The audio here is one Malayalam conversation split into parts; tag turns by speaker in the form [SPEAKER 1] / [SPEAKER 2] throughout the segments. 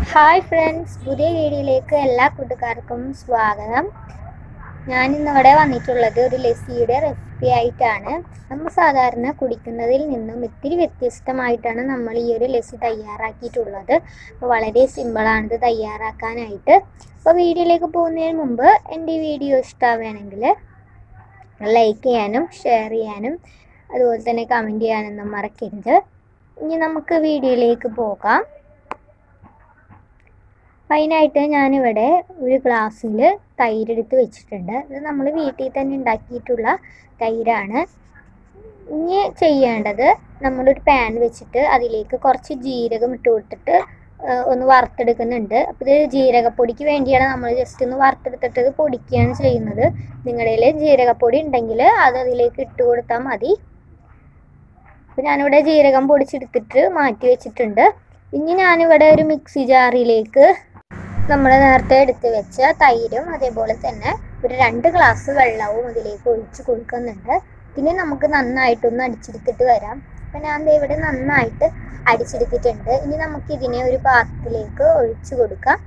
[SPEAKER 1] ഹായ് ഫ്രണ്ട്സ് പുതിയ വീഡിയോയിലേക്ക് എല്ലാ കൂട്ടുകാർക്കും സ്വാഗതം ഞാൻ ഇന്നിവിടെ വന്നിട്ടുള്ളത് ഒരു ലസ്സിയുടെ റെസിപ്പി ആയിട്ടാണ് നമ്മൾ സാധാരണ കുടിക്കുന്നതിൽ നിന്നും ഇത്തിരി വ്യത്യസ്തമായിട്ടാണ് നമ്മൾ ഈ ഒരു ലസ്സി തയ്യാറാക്കിയിട്ടുള്ളത് അപ്പോൾ വളരെ സിമ്പിളാണിത് തയ്യാറാക്കാനായിട്ട് അപ്പോൾ വീഡിയോയിലേക്ക് പോകുന്നതിന് മുമ്പ് എൻ്റെ ഈ വീഡിയോ ഇഷ്ടമാവുകയാണെങ്കിൽ ലൈക്ക് ചെയ്യാനും ഷെയർ ചെയ്യാനും അതുപോലെ തന്നെ കമൻറ്റ് ചെയ്യാനൊന്നും മറക്കരുത് ഇനി നമുക്ക് വീഡിയോയിലേക്ക് പോകാം അതിനായിട്ട് ഞാനിവിടെ ഒരു ഗ്ലാസ്സിൽ തൈര് എടുത്ത് വെച്ചിട്ടുണ്ട് ഇത് നമ്മൾ വീട്ടിൽ തന്നെ ഉണ്ടാക്കിയിട്ടുള്ള തൈരാണ് ഇനി ചെയ്യേണ്ടത് നമ്മളൊരു പാൻ വെച്ചിട്ട് അതിലേക്ക് കുറച്ച് ജീരകം ഇട്ട് കൊടുത്തിട്ട് ആ, ഒന്ന് വറുത്തെടുക്കുന്നുണ്ട് അപ്പോൾ ഇത് ജീരകപ്പൊടിക്ക് വേണ്ടിയാണ് നമ്മൾ ജസ്റ്റ് ഒന്ന് വറുത്തെടുത്തിട്ട് ഇത് പൊടിക്കുകയാണ് ചെയ്യുന്നത് നിങ്ങളുടെ കയ്യിൽ ജീരകപ്പൊടി ഉണ്ടെങ്കിൽ അത് അതിലേക്ക് ഇട്ട് കൊടുത്താൽ മതി അപ്പോൾ ഞാനിവിടെ ജീരകം പൊടിച്ചെടുത്തിട്ട് മാറ്റി വെച്ചിട്ടുണ്ട് ഇനി ഞാനിവിടെ ഒരു മിക്സി ജാറിലേക്ക് നമ്മൾ നേരത്തെ എടുത്ത് വെച്ച തൈരും അതേപോലെ തന്നെ ഒരു രണ്ട് ഗ്ലാസ് വെള്ളവും ഇതിലേക്ക് ഒഴിച്ച് കൊടുക്കുന്നുണ്ട് പിന്നെ നമുക്ക് നന്നായിട്ടൊന്ന് അടിച്ചെടുത്തിട്ട് വരാം അപ്പം ഞാൻ ദേ ഇവിടെ നന്നായിട്ട് അടിച്ചെടുത്തിട്ടുണ്ട് ഇനി നമുക്ക് ഇതിനെ ഒരു പാത്രത്തിലേക്ക് ഒഴിച്ചു കൊടുക്കാം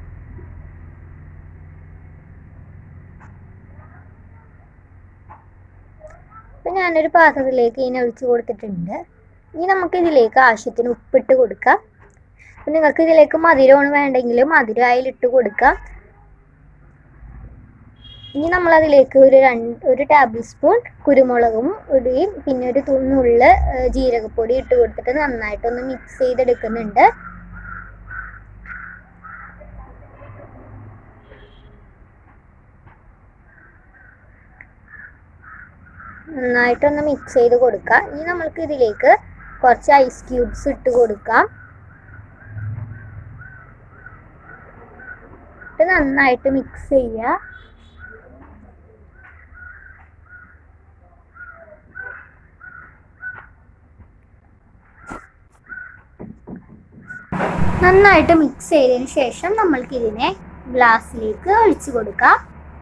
[SPEAKER 1] അപ്പം ഞാനൊരു പാത്രത്തിലേക്ക് ഇതിനെ ഒഴിച്ചു കൊടുത്തിട്ടുണ്ട് ഇനി നമുക്ക് ഇതിലേക്ക് ആവശ്യത്തിന് ഉപ്പിട്ട് കൊടുക്കാം അപ്പം നിങ്ങൾക്ക് ഇതിലേക്ക് മധുരമാണ് വേണ്ടെങ്കിൽ മധുരം അതിലിട്ട് കൊടുക്കാം ഇനി നമ്മൾ അതിലേക്ക് ഒരു രണ്ട് ഒരു ടേബിൾ സ്പൂൺ കുരുമുളകും ഇടുകയും പിന്നെ ഒരു തുണ്ണുള്ള ജീരകപ്പൊടി ഇട്ട് കൊടുത്തിട്ട് നന്നായിട്ടൊന്ന് മിക്സ് ചെയ്തെടുക്കുന്നുണ്ട് നന്നായിട്ടൊന്ന് മിക്സ് ചെയ്ത് കൊടുക്കാം ഇനി നമ്മൾക്ക് ഇതിലേക്ക് കുറച്ച് ഐസ് ക്യൂബ്സ് ഇട്ട് കൊടുക്കാം ഇത് നന്നായിട്ട് മിക്സ് ചെയ്യുക നന്നായിട്ട് മിക്സ് ചെയ്തതിന് ശേഷം നമ്മൾക്ക് ഇതിനെ ഗ്ലാസ്സിലേക്ക് ഒഴിച്ചു കൊടുക്കാം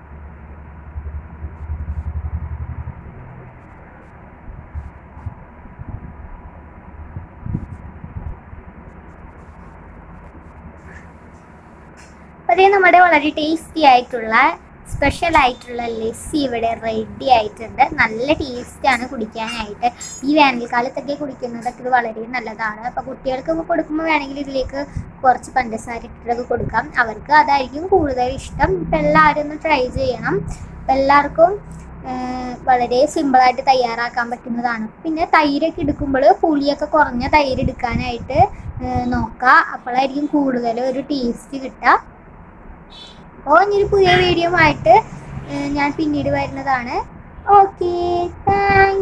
[SPEAKER 1] അതേ നമ്മുടെ വളരെ ടേസ്റ്റി ആയിട്ടുള്ള സ്പെഷ്യൽ ആയിട്ടുള്ള ലസ്സി ഇവിടെ റെഡി ആയിട്ടുണ്ട് നല്ല ടേസ്റ്റാണ് കുടിക്കാനായിട്ട് ഈ വേനൽക്കാലത്തൊക്കെ കുടിക്കുന്നതൊക്കെ ഇത് വളരെ നല്ലതാണ് അപ്പോൾ കുട്ടികൾക്ക് കൊടുക്കുമ്പോൾ വേണമെങ്കിൽ ഇതിലേക്ക് കുറച്ച് പഞ്ചസാര ഇട്ടിട്ടൊക്കെ കൊടുക്കാം അവർക്ക് അതായിരിക്കും കൂടുതൽ ഇഷ്ടം ഇപ്പം എല്ലാവരും ഒന്ന് ട്രൈ ചെയ്യണം അപ്പം എല്ലാവർക്കും ആഹ് വളരെ സിമ്പിളായിട്ട് തയ്യാറാക്കാൻ പറ്റുന്നതാണ് പിന്നെ തൈരൊക്കെ എടുക്കുമ്പോൾ പുളിയൊക്കെ കുറഞ്ഞ തൈര് എടുക്കാനായിട്ട് ആഹ് നോക്കുക അപ്പോഴായിരിക്കും കൂടുതൽ ഒരു ടേസ്റ്റ് കിട്ടുക അപ്പോൾ ഇനി ഒരു പുതിയ വീഡിയോ ആയിട്ട് ഞാൻ പിന്നീട് വരുന്നതാണ് ഓക്കെ താങ്ക്